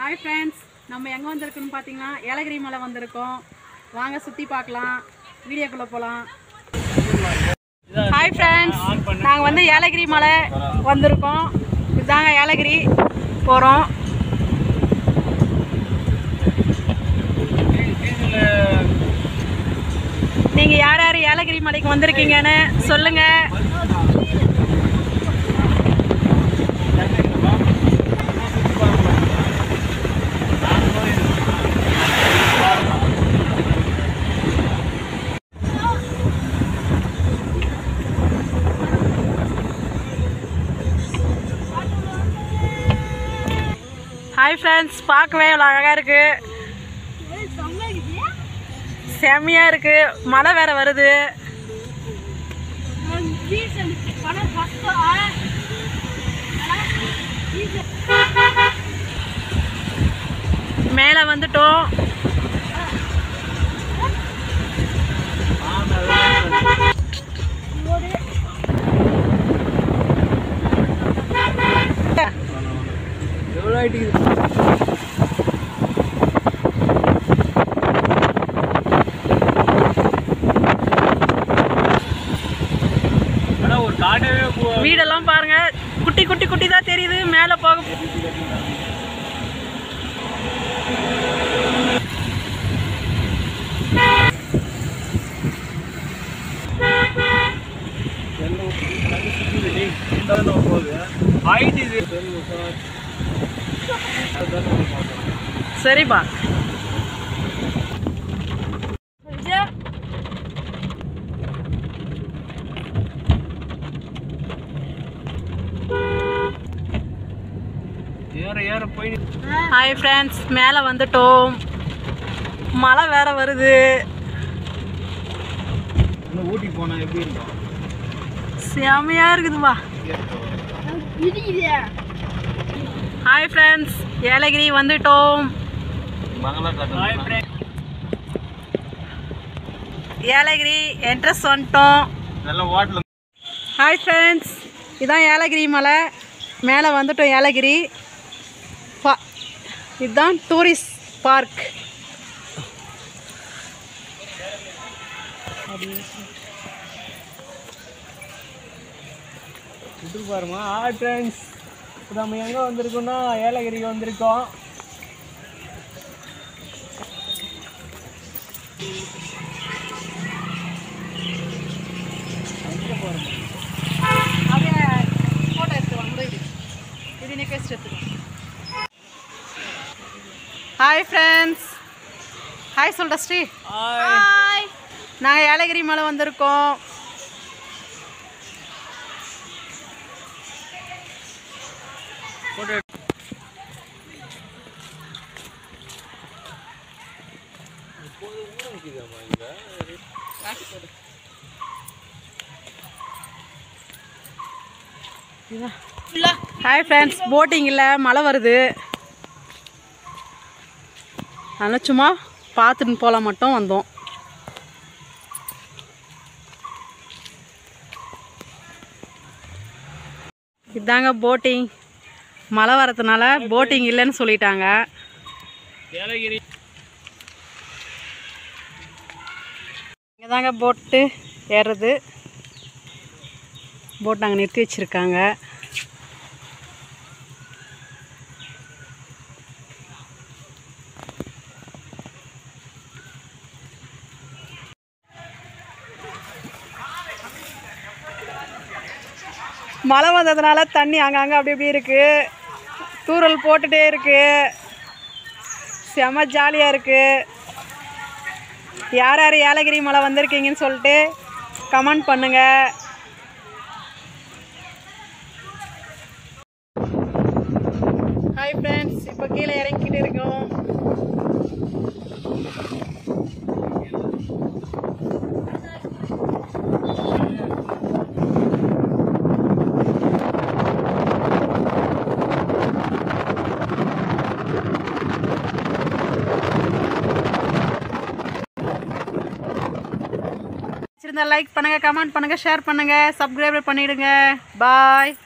Hi friends நம்ம எங்கே வந்திருக்கோன்னு பார்த்தீங்கன்னா ஏலகிரி மலை வந்திருக்கோம் வாங்க சுற்றி பார்க்கலாம் வீடியோக்குள்ளே போகலாம் ஹாய் ஃப்ரெண்ட்ஸ் நாங்கள் வந்து ஏலகிரி மலை வந்திருக்கோம் இதுதாங்க ஏலகிரி போகிறோம் நீங்கள் யார் யார் ஏலகிரி மலைக்கு வந்திருக்கீங்கன்னு சொல்லுங்கள் ஹாய் ஃப்ரெண்ட்ஸ் பார்க்கவே இவ்வளோ அழகாக இருக்குது செம்மையாக இருக்குது மழை வேற வருது மேலே வந்துட்டோம் எவ்வளோ ஆயிட்டு ஆனால் ஒரு காட்டவே போ- வீடெல்லாம் பாருங்க குட்டி குட்டி குட்டி தான் தெரியுது மேலே போக எல்லாம் தண்ணி சுத்துது டேய். இந்தாதானே போகுது. ஆயிட்டு இது. அதுதானே நம்ம பார்க்கணும். சரிப்பா ஏற ஏற போய் ஹாய் ஃப்ரெண்ட்ஸ் மேலே வந்துட்டோம் மழை வேற வருது இன்னும் ஊட்டி போனா எப்படி இருக்கும் செமையாக இருக்குதுப்பா ஹாய் ஃப்ரெண்ட்ஸ் ஏலகிரி வந்துட்டோம் மங்களா காட்டு ஏலகிரி என்ட்ரஸ் வந்துட்டோம் நல்ல வாட்டில் ஹாய் ஃப்ரெண்ட்ஸ் இதான் ஏலகிரி மலை மேலே வந்துட்டோம் ஏலகிரி பா இதுதான் டூரிஸ்ட் பார்க் சுற்று பாருமா ஹாய் ஃப்ரெண்ட்ஸ் இப்போ நம்ம எங்கே வந்திருக்கோம்னா ஏலகிரிக்கு வந்திருக்கோம் அப்படியே ஃபோட்டோ எடுத்துவாங்க இது இது நெக்ஸ்ட் எடுத்துக்கோ ஹாய் ஃப்ரெண்ட்ஸ் ஹாய் சொல்டா ஸ்ரீ ஹாய் நாங்கள் ஏலகிரி மலை வந்திருக்கோம் ஃபோட்டோ ஹாய் ஃப்ரெண்ட்ஸ் போட்டிங் இல்லை மழை வருது அதனால் சும்மா பார்த்துட்டு போகலாம் மட்டும் வந்தோம் இதாங்க போட்டிங் மழை வரதுனால போட்டிங் இல்லைன்னு சொல்லிட்டாங்க ஏலகிரி இங்கே தாங்க போட்டு ஏறுறது போட் அங்கே நிறுத்தி வச்சுருக்காங்க மழை வந்ததுனால தண்ணி அங்கங்கே அப்படி இப்படி இருக்குது தூறல் போட்டுகிட்டே இருக்குது செம ஜாலியாக இருக்குது யார் யார் ஏலகிரி மலை வந்திருக்கீங்கன்னு சொல்லிட்டு கமெண்ட் பண்ணுங்க ஹாய் ஃப்ரெண்ட்ஸ் இப்போ கீழே இறங்கிட்டு இருக்கோம் பிடிச்சிருந்தா லைக் பண்ணுங்க கமெண்ட் பண்ணுங்க ஷேர் பண்ணுங்க சப்ஸ்கிரைப் பண்ணிடுங்க பாய்